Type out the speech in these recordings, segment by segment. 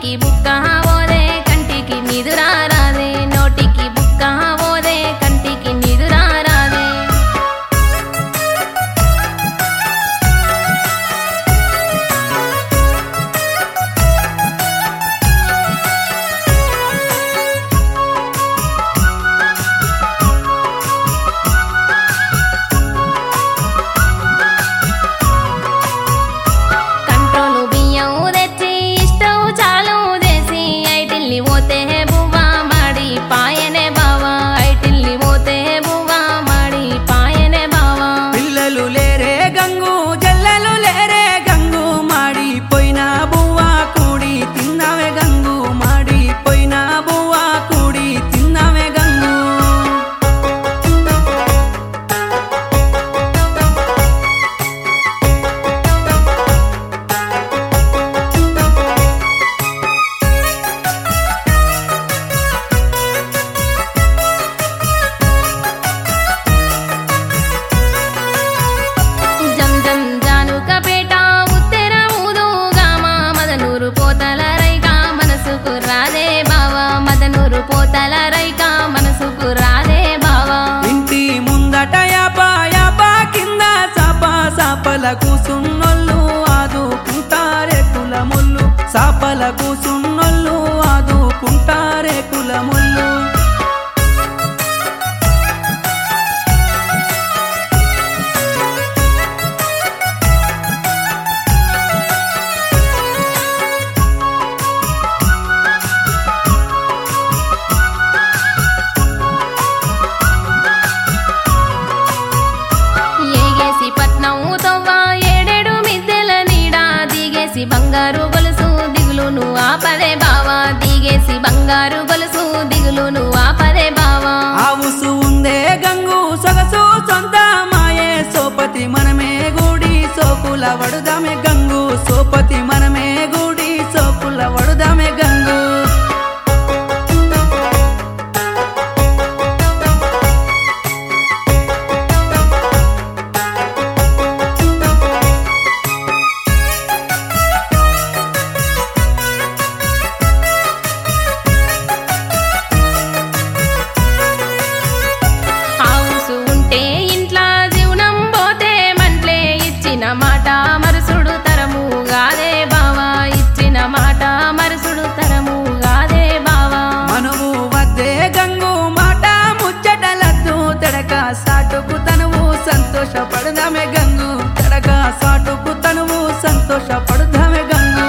నోటికి బుక్క ఓదే కంటికి నిదురా రాదే నోటికి బుక్క ఓదే కంటికి నిదురా రాదే కంట్రోలు బియ్యం తెచ్చి ఇష్టం చాలు చేసి ఐటిల్ని పోతే బువ్వా మాడి పాయనే బావా ఐటిల్ని పోతే బువ్వా మాడి పాయనే బావా పిల్లలు లేరే గంగు జల్లలు లేరే గంగు మాడి పోయిన బువ్వ కూడి తిన్నావే గంగు మాడి పోయిన బువ్వ కూడి తిన్నావే గంగు జం జం జానుక పేట ఉత్తెర ఊదుగామ మదనూరు పోతల రైగా మనసుకు రాదే బావా మదనూరు పోతల రైగా మనసుకు రాదే బావా ఇంటి ముందట యాపా యాపా కింద సాప సాపల కూసున్నోళ్ళు ఆదుకుంటారే కులముళ్ళు సాపల కూసున్నోళ్ళు ఆదుకుంటారే కులముళ్ళు ఏగేసి పట్నం తవ్వా ఏడేడు మిద్దెల నీడ దిగేసి బంగారు గొలుసు దిగులును ఆపదే బావా దిగేసి బంగారు గొలుసు దిగులును ఆపదే బావా ఆవుసు ఉందే గంగు సొగసు సొంత మాయే సోపతి మనమే గూడి సోకుల వడుదామే గంగు సోపతి మనమే గూడి సోకుల వడుదామే గంగు ఆవుసు ఉంటే ఇంట్లా జీవనం పోతే మంట్లే ఇచ్చిన మాట మరుసుడు తరము గాదే బావా ఇచ్చిన మాట మరుసుడు తరము గాదే బావా మనువు వద్దే గంగు మాట ముచ్చటలద్దు తడక సాటుకు తనువు సంతోషపడదామే గంగు తడక సాటుకు తనువు సంతోషపడదామే గంగు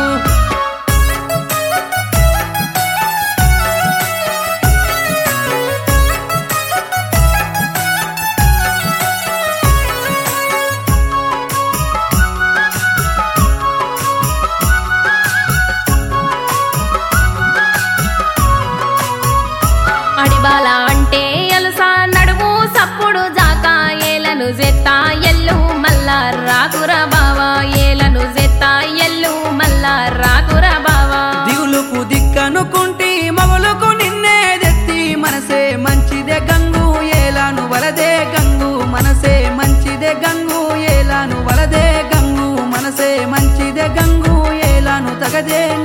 అడిబాల అంటే ఎలుసా నడుము సప్పుడు జాకా ఏలను జెత్తా ఎల్లు మల్లా రాకుర బావా ఏలను జెత్తా ఎల్లు మల్లా రాకుర బావా దిగులుకు దిక్కనుకుంటి మగులుకు నిన్నే దెత్తి మనసే మంచిదే గంగు ఏలాను వలదే గంగు మనసే మంచిదే గంగు ఏలాను వలదే గంగు మనసే మంచిదే గంగు ఏలాను తగదే